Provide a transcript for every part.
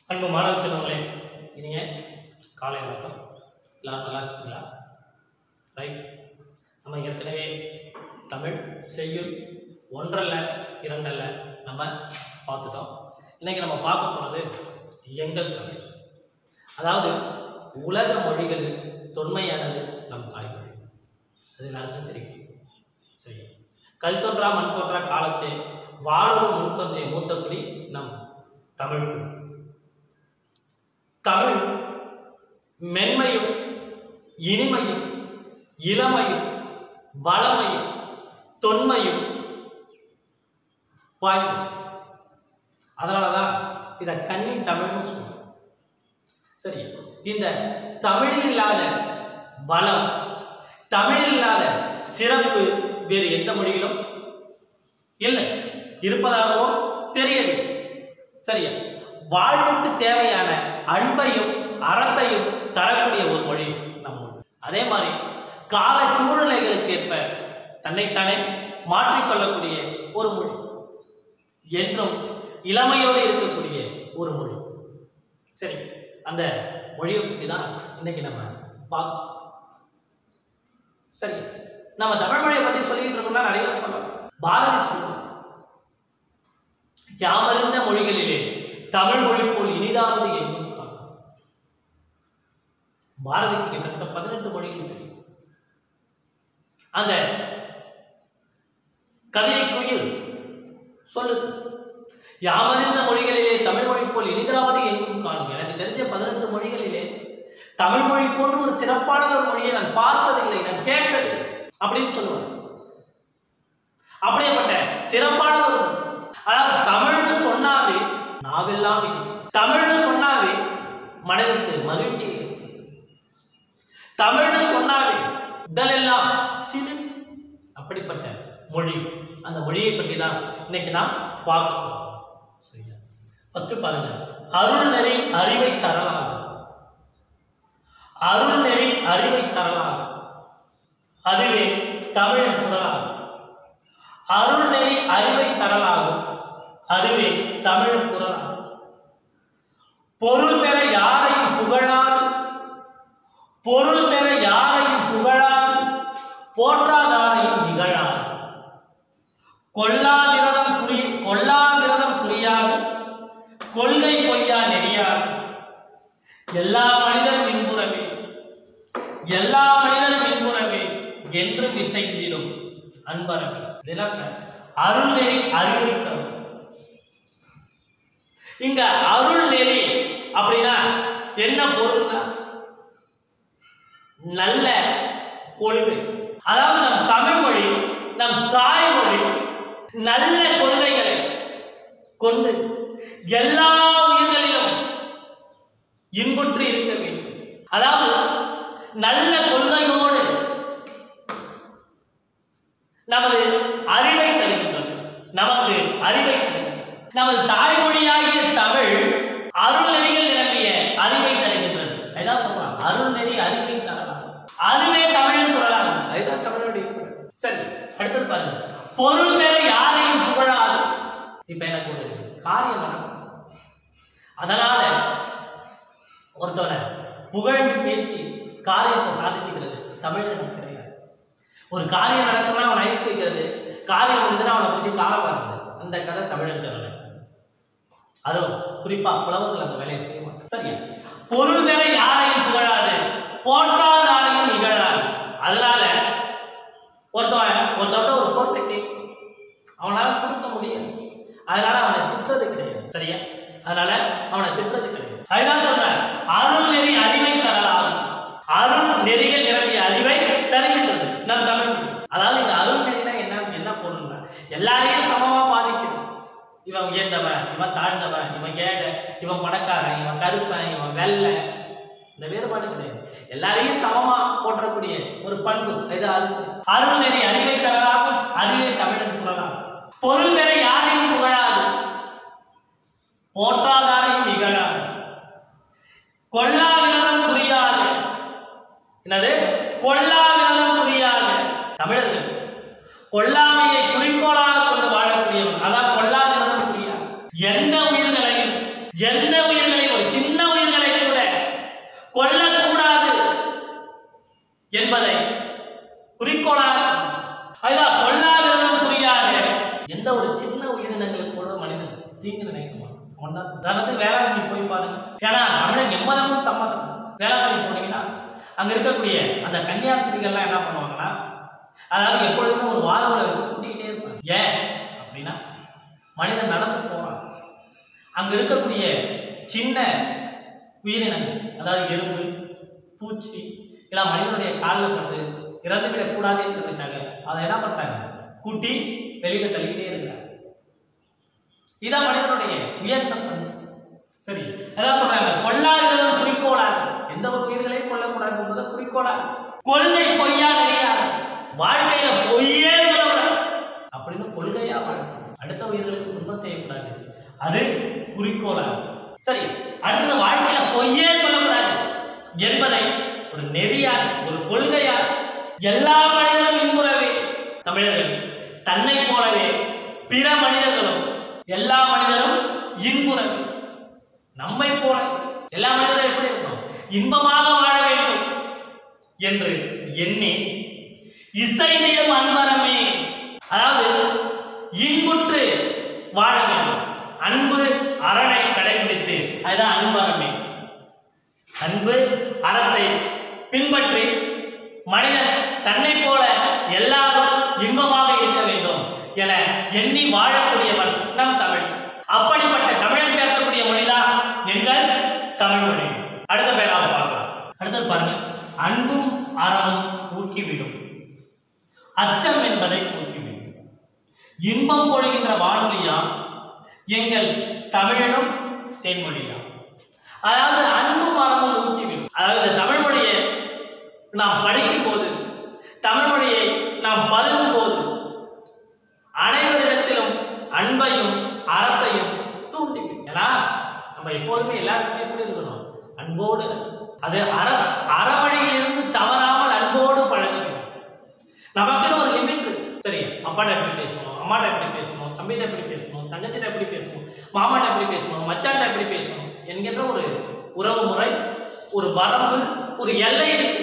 அன்பு மாணவ செல்வங்களே இனிய காலை வணக்கம் எல்லாரும் நல்லா இருக்கீங்களா ரைட் நம்ம ஏற்கனவே தமிழ் செய்யுள் ஒன்றல்ல இரண்டல்ல நம்ம பார்த்துட்டோம் இன்னைக்கு நம்ம பார்க்க போகிறது எங்கள் தமிழ் அதாவது உலக மொழிகளில் தொன்மையானது நம் தாய்மொழி அது எல்லாருக்கும் தெரியும் சரி கல் தோன்றா மண் தோன்றா காலத்தே வாழோடு முன் தோன்றிய மூத்த குடி நம் தமிழ் குடி தமிழ் மென்மையும் இனிமையும் இளமையும் வளமையும் தொன்மையும் வாய்ந்தது அதனால தான் இதை கன்னி தமிழ்னு சொல்லுவோம் சரி இந்த தமிழில் இல்லாத வளம் தமிழில் இல்லாத சிறப்பு வேறு எந்த மொழியிலும் இல்லை இருப்பதாகவும் தெரியவில்லை சரியா வாழ்வுக்கு தேவையான அன்பையும் அறத்தையும் தரக்கூடிய ஒரு மொழி நம் மொழி அதே மாதிரி கால சூழ்நிலைகளுக்கு ஏற்ப தன்னைத்தானே மாற்றிக்கொள்ளக்கூடிய ஒரு மொழி என்றும் இளமையோடு இருக்கக்கூடிய ஒரு மொழி சரி அந்த மொழியை பற்றி தான் இன்னைக்கு நம்ம பார்க்கணும் சரி நம்ம தமிழ் மொழியை பற்றி சொல்லிட்டு இருக்கோம்னா நிறைய சொல்லலாம் பாரதி சொல்லுவோம் யாமறிந்த மொழிகளிலே தமிழ் மொழி போல் இனிதாவது எங்கும் காணும் பாரதிக்கு கிட்டத்தட்ட பதினெட்டு மொழிகள் தெரியும் அந்த கவிதை குயில் சொல்லுது யாமறிந்த மொழிகளிலே தமிழ் மொழி போல் இனிதாவது எங்கும் காணும் எனக்கு தெரிஞ்ச பதினெட்டு மொழிகளிலே தமிழ் மொழி போன்ற ஒரு சிறப்பான ஒரு மொழியை நான் பார்த்ததில்லை நான் கேட்டதில்லை அப்படின்னு சொல்லுவார் அப்படியேப்பட்ட சிறப்பான ஒரு மொழி. அதாவது தமிழ்னு சொன்னாவே நாவெல்லாம் இனிக்கும். தமிழ்னு சொன்னாவே மனதிற்கு மகிழ்ச்சி இருக்கும். தமிழ்னு சொன்னாவே உடலெல்லாம் சிலு அப்படிப்பட்ட மொழி அந்த மொழியை பற்றி தான் இன்னைக்கு நாம் பார்க்க போறோம் சரியா ஃபர்ஸ்ட் பாருங்க அருள் நெறி அறிவை தரலாம் அருள் நெறி அறிவை தரலாம் அதுவே தமிழின் குரலாகும் அருள் நெறி அறிவை தரலாகும் அதுவே தமிழ் குரலாகும் பொருள் பெற யாரையும் புகழாது பொருள் பெற யாரையும் புகழாது போற்றாதாரையும் நிகழாது கொல்லாதிரதம் குறி கொல்லாதிரதம் குறியாக கொள்கை பொய்யா நெறியாக எல்லா மனிதரும் இன்புறவே எல்லா மனிதரும் இன்புறவே என்றும் இசைந்திடும் அன்பரவே இதெல்லாம் சார் அருள் நெறி அறிவை தரும் இங்க அருள் நெறி அப்படின்னா என்ன பொருள்னா நல்ல கொள்கை அதாவது நம் தமிழ் மொழி நம் தாய்மொழி நல்ல கொள்கைகளை கொண்டு எல்லா உயிர்களிலும் இன்புற்று இருக்க வேண்டும் அதாவது நல்ல கொள்கையோடு நமது அறிவை தருகின்றது நமக்கு அறிவை தருகின்றது நமது தாய்மொழியாகிய தமிழ் அருள் நெறிகள் நிரம்பிய அறிவை தருகின்றது அதுதான் சொல்றாங்க அருள் நெறி அறிவை தரலாம் அதுவே தமிழின் குரலாகும் அதுதான் தமிழுடைய குரல் சரி அடுத்தது பாருங்க பொருள் பெற யாரையும் புகழாது இப்ப எனக்கு ஒரு காரியம் நடக்கும் அதனால ஒருத்தவனை புகழ்ந்து பேசி காரியத்தை சாதிச்சுக்கிறது தமிழினம் கிடையாது ஒரு காரியம் நடக்கும்னா அவனை ஐஸ் வைக்கிறது காரியம் முடிஞ்சுன்னா அவனை பிடிச்சி காலம் வர்றது அந்த கதை தமிழர்கள் நடக்குது அதுவும் குறிப்பா புலவர்கள் அந்த வேலையை செய்ய மாட்டாங்க சரியா பொருள் பெற யாரையும் புகழாது போற்றாதாரையும் நிகழாது அதனால ஒருத்தவன் ஒருத்தவன் ஒரு பொருளை கேட்கும் அவனால கொடுக்க முடியாது அதனால அவனை திட்டுறது கிடையாது சரியா அதனால அவனை திட்டுறது கிடையாது அதுதான் சொல்றேன் அருள் நெறி அறிவை தரலாம் அருள் நெறிகள் நிரம்பிய அறிவை தருகின்றது நம் தமிழ் மொழி. அதாவது இந்த அருள் நெறினா என்ன என்ன பொருள்னா எல்லாரையும் சமமா பாதிக்குது இவன் உயர்ந்தவன் இவன் தாழ்ந்தவன் இவன் ஏழை இவன் பணக்காரன் இவன் கருப்பன் இவன் வெள்ளை இந்த வேறுபாடு கிடையாது எல்லாரையும் சமமா போற்றக்கூடிய ஒரு பண்பு இது அருள் அருள் நெறி அறிவை தரலாகும் அதுவே தமிழன் குரலாகும் பொருள் பெற யாரையும் புகழாது போற்றாதாரையும் நிகழாது கொல்லா விரதம் புரியாது என்னது கொல்லா விரதம் புரியாது தமிழர்கள் கொல்லாமையை குறிக்கோளாக கொண்டு வாழக்கூடியவன் அதான் கொல்லா விரதம் புரியாது எந்த உயிர்களையும் எந்த உயிர்களையும் ஒரு அதுதான் கொல்லாவிரதம் புரியாது எந்த ஒரு சின்ன உயிரினங்களுக்கு கூட மனிதன் தீங்கு நினைக்குமா ஒன்னா உதாரணத்துக்கு வேளாங்கண்ணி போய் பாருங்க ஏன்னா தமிழன் எம்மதமும் சம்மதம் வேளாங்கண்ணி போனீங்கன்னா அங்க இருக்கக்கூடிய அந்த கன்னியாஸ்திரிகள்லாம் என்ன பண்ணுவாங்கன்னா அதாவது எப்பொழுதுமே ஒரு வாழ்வுல வச்சு கூட்டிக்கிட்டே இருப்பாங்க ஏன் அப்படின்னா மனிதன் நடந்து போறான் அங்க இருக்கக்கூடிய சின்ன உயிரினங்கள் அதாவது எறும்பு பூச்சி எல்லாம் மனிதனுடைய காலில் பட்டு இறந்து விடக்கூடாது என்பதற்காக அதை என்ன பண்றாங்க கூட்டி வெளியில தள்ளிக்கிட்டே இருக்கிறாங்க இதான் மனிதனுடைய உயர்ந்த பண்பு சரி அதான் சொல்றாங்க கொல்லாததும் குறிக்கோளாக எந்த ஒரு உயிர்களையும் கொல்லக்கூடாது என்பது குறிக்கோளாக கொள்கை பொய்யா நெறியாக வாழ்க்கையில பொய்யே சொல்லக்கூடாது அப்படின்னு கொள்கையா வாழணும் அடுத்த உயிர்களுக்கு துன்பம் செய்யக்கூடாது அது குறிக்கோளாக சரி அடுத்தது வாழ்க்கையில பொய்யே சொல்லக்கூடாது என்பதை ஒரு நெறியாக ஒரு கொள்கையாக எல்லா மனிதரும் இன்புறவே தமிழர்கள் தன்னை போலவே பிற மனிதர்களும் எல்லா மனிதரும் இன்புறவே நம்மை போல எல்லா மனிதரும் எப்படி இருக்கணும் இன்பமாக வாழ வேண்டும் என்று எண்ணி இசைந்திடும் அன்பரமே அதாவது இன்புற்று வாழ வேண்டும் அன்பு அரணை கடைபிடித்து அதுதான் அன்பரமே அன்பு அறத்தை பின்பற்றி மனிதன் தன்னை போல எல்லாரும் இன்பமாக இருக்க வேண்டும் என எண்ணி வாழக்கூடியவன் நம் தமிழ் அப்படிப்பட்ட தமிழன் பேசக்கூடிய மொழிதான் எங்கள் தமிழ் மொழி அடுத்த பேராக பார்க்கலாம் அடுத்தது பாருங்க அன்பும் அறமும் ஊக்கிவிடும் அச்சம் என்பதை ஊக்கிவிடும் இன்பம் பொழிகின்ற வானொலியா எங்கள் தமிழனும் தென்மொழியா அதாவது அன்பும் அறமும் ஊக்கிவிடும் அதாவது இந்த தமிழ் மொழியை நாம் படிக்கும் போது தமிழ் மொழியை நாம் பருகும் போது அனைவரிடத்திலும் அன்பையும் அறத்தையும் தூண்டிவிடும் ஏன்னா நம்ம எப்போதுமே எல்லாருக்குமே எப்படி இருக்கணும் அன்போடு இருக்கணும். அது அற அறவழியிலிருந்து தவறாமல் அன்போடு பழக வேண்டும் நமக்குன்னு ஒரு லிமிட் இருக்கு சரி அப்பாட்ட எப்படி பேசணும் அம்மாட்ட எப்படி பேசணும் தம்பிட்ட எப்படி பேசணும் தங்கச்சிட்ட எப்படி பேசணும் மாமாட்ட எப்படி பேசணும் மச்சான்ட்ட எப்படி பேசணும் என்கின்ற ஒரு உறவு முறை ஒரு வரம்பு ஒரு எல்லை இருக்கு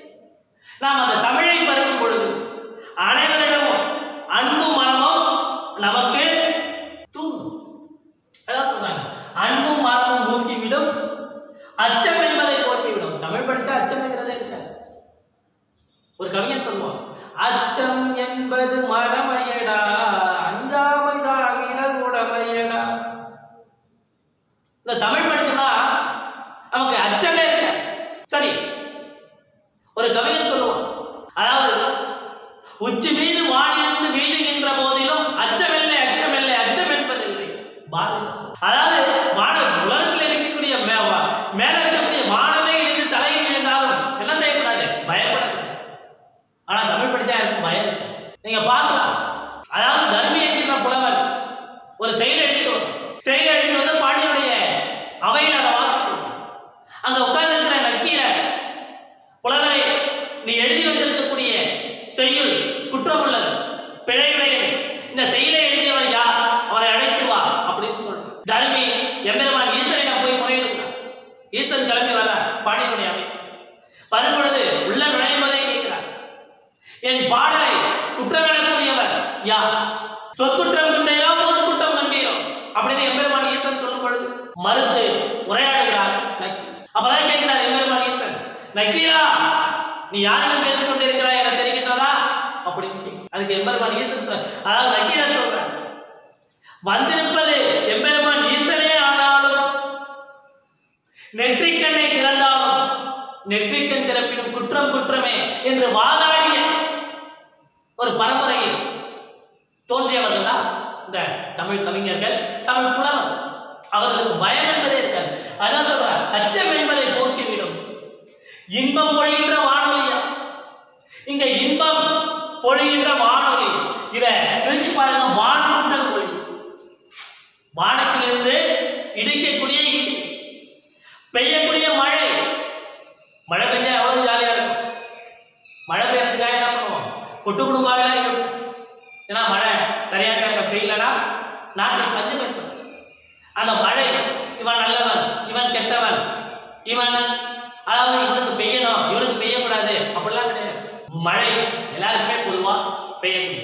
நாம் அந்த தமிழை பருகும் பொழுது அனைவரிடமும் அன்பு மனமும் நமக்கு தூண்டும் அதான் சொல்றாங்க அன்பும் மரமும் ஊக்கிவிடும் அச்சம் என்பதை போக்கிவிடும் தமிழ் படிச்சா அச்சம்ங்கிறதே இருக்காது ஒரு கவிஞன் சொல்லுவான் அச்சம் என்பது மடமையடா அஞ்சாமை தாவிட கூடமையடா இந்த தமிழ் படிச்சோம்னா நமக்கு அச்சமே இருக்க சரி ஒரு கவிஞன் சொல்லுவான் அதாவது உச்சி மீது வானிலிருந்து வீழுகின்ற போதிலும் அச்சமில்லை அச்சமில்லை அச்சம் என்பதில்லை பாரதிதாசன் அதாவது வான உலகத்தில் இருக்கக்கூடிய மே- வா- மேல இருக்கக்கூடிய வானமே இடிந்து தலையில் விழுந்தாலும் என்ன செய்யக்கூடாது பயப்படக்கூடாது ஆனா தமிழ் படிச்சா எனக்கு பயம் இருக்கு. நீங்க பார்க்கலாம் அதாவது தர்மி என்கின்ற புலவர் ஒரு செயல் எழுதிட்டு வரும் செயல் எழுதிட்டு வந்து பாண்டியனுடைய அவையில் அதை வாசிக்கும் அங்க உட்கார்ந்து இருக்கிற நக்கீரை புலவரே நீ எழுதி வந்திருக்கக்கூடிய செய்யுள் குற்றமுள்ளது பிழையுடையது இந்த செயலை எழுதியவர் யார் அவரை அழைத்து வா அப்படின்னு சொல்றார் தர்மி எம்பெருமான் ஈஸ்வரனிடம் போய் முறையிடுகிறார் ஈஸ்வரன் கிளம்பி வர பாண்டியனுடைய அவை வரும்பொழுது உள்ள நுழைவதை கேட்கிறார் என் பாடலை குற்றமெனக்கூடியவர் யார் சொற்குற்றம் கண்டீரோ பொருட்குற்றம் கண்டீரோ அப்படின்னு எம்பெருமான் ஈஸ்வரன் சொல்லும் பொழுது மறுத்து உரையாடுகிறார் நக்கீரர். அப்பதான் கேட்கிறார் எம்பெருமான் ஈஸ்வரன் நக்கீரா நீ யாரிடம் பேசிக் கொண்டிருக்கிறாய் என தெரிகின்றதா அப்படின்னு கேட்கிறார். அதுக்கு எம்பெருமான் ஈஸ்வரன் சொல்ற அதாவது நக்கீரன் சொல்றார் வந்திருப்பது எம்பெருமான் ஈசனே ஆனாலும் நெற்றிக்கண்ணை திறந்தாலும் நெற்றிக்கண் திறப்பினும் குற்றம் குற்றமே என்று வாதாடிய ஒரு பரம்பரையில் தோன்றியவர்கள் தான் இந்த தமிழ் கவிஞர்கள் தமிழ் புலவர் அவர்களுக்கு பயம் என்பதே இருக்காது அதான் சொல்றார் அச்சம் என்பதை போக்கிவிடும் இன்பம் பொழிகின்ற வானொலியா இங்க இன்பம் பொழிகின்ற வானொலி இத பிரிச்சு பாருங்க வான்கூட்டல் ஒளி வானத்திலிருந்து இடிக்கக்கூடிய இடி பெய்யக்கூடிய மழை மழை பெஞ்சா எவ்வளவு ஜாலியா இருக்கும் மழை பெய்யறதுக்காக என்ன பண்ணுவோம் கொட்டு குடும்பாவெல்லாம் இருக்கும் ஏன்னா மழை சரியான டைம்ல பெய்யலனா நாட்டில் பஞ்சம் ஏற்படும் அந்த மழை இவன் நல்லவன் இவன் கெட்டவன் இவன் அதாவது இவனுக்கு பெய்யணும் இவனுக்கு பெய்யக்கூடாது அப்படிலாம் கிடையாது மழை எல்லாருக்குமே பொதுவா பெய்யக்கூடிய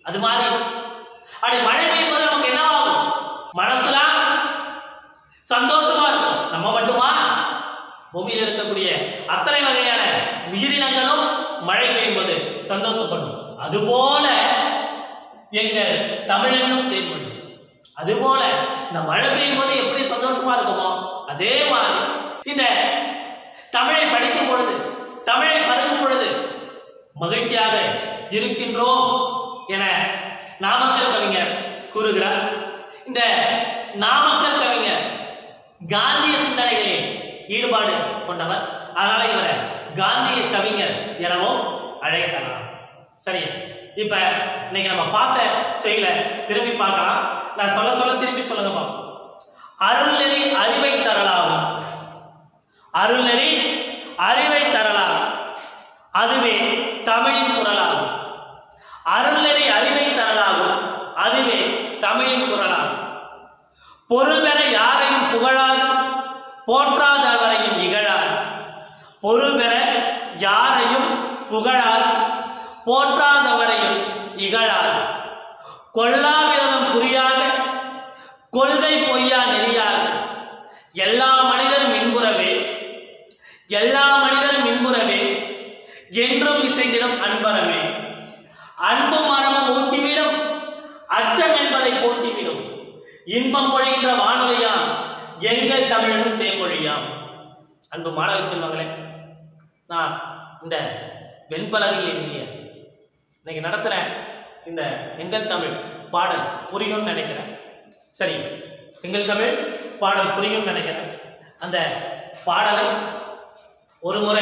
அது மாதிரி அப்படி மழை பெய்யும் போது நமக்கு என்ன ஆகும் மனசுலாம் சந்தோஷமா இருக்கும் நம்ம மட்டுமா பூமியில் இருக்கக்கூடிய அத்தனை வகையான உயிரினங்களும் மழை பெய்யும் போது சந்தோஷப்படும் அதுபோல எங்கள் தமிழனும் தேன்மொழி அதுபோல இந்த மழை பெய்யும் போது எப்படி சந்தோஷமா இருக்குமோ அதே மாதிரி இந்த தமிழை படிக்கும் பொழுது தமிழை பருகும் பொழுது மகிழ்ச்சியாக இருக்கின்றோம் என நாமக்கல் கவிஞர் கூறுகிறார் இந்த நாமக்கல் கவிஞர் காந்திய சிந்தனைகளில் ஈடுபாடு கொண்டவர் அதனால இவரை காந்திய கவிஞர் எனவும் அழைக்கலாம் சரி இப்ப இன்னைக்கு நம்ம பார்த்த செயலை திரும்பி பார்க்கலாம் நான் சொல்ல சொல்ல திருப்பி சொல்லுங்கப்பா அருள்நெறி அறிவை தரலாம் அருள்நெறி அறிவை தரலாம் அதுவே தமிழின் குரலாகும் அருள்நெறி அறிவை தரலாகும் அதுவே தமிழின் குரலாகும் பொருள் பெற யாரையும் புகழாது போற்றாதவரையும் இகழாது பொருள் பெற யாரையும் புகழாது போற்றாதவரையும் இகழாது கொல்லாவிரதம் குறியாக கொள்கை பொய்யா நெறியாக எல்லா மனிதரும் இன்புறவே எல்லா மனிதரும் இன்புறவே என்றும் இசைந்திடும் அன்பரமே அன்பு மரமும் ஊட்டிவிடும் அச்சம் என்பதை போட்டிவிடும் இன்பம் பொழிகின்ற வானொலியாம் எங்கள் தமிழனும் தேன்மொழியாம் அன்பு மாணவ செல்வங்களே நான் இந்த வெண்பலகையில் எழுதிய இன்னைக்கு நடத்துகிற இந்த எங்கள் தமிழ் பாடல் புரியும்னு நினைக்கிறேன் சரி எங்கள் தமிழ் பாடல் புரியும்னு நினைக்கிறேன் அந்த பாடலை ஒரு முறை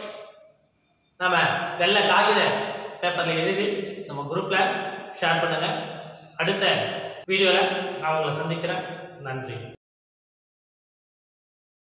நம்ம வெள்ளை காகித பேப்பரில் எழுதி நம்ம குரூப்பில் ஷேர் பண்ணுங்கள் அடுத்த வீடியோவில் நான் உங்களை சந்திக்கிறேன் நன்றி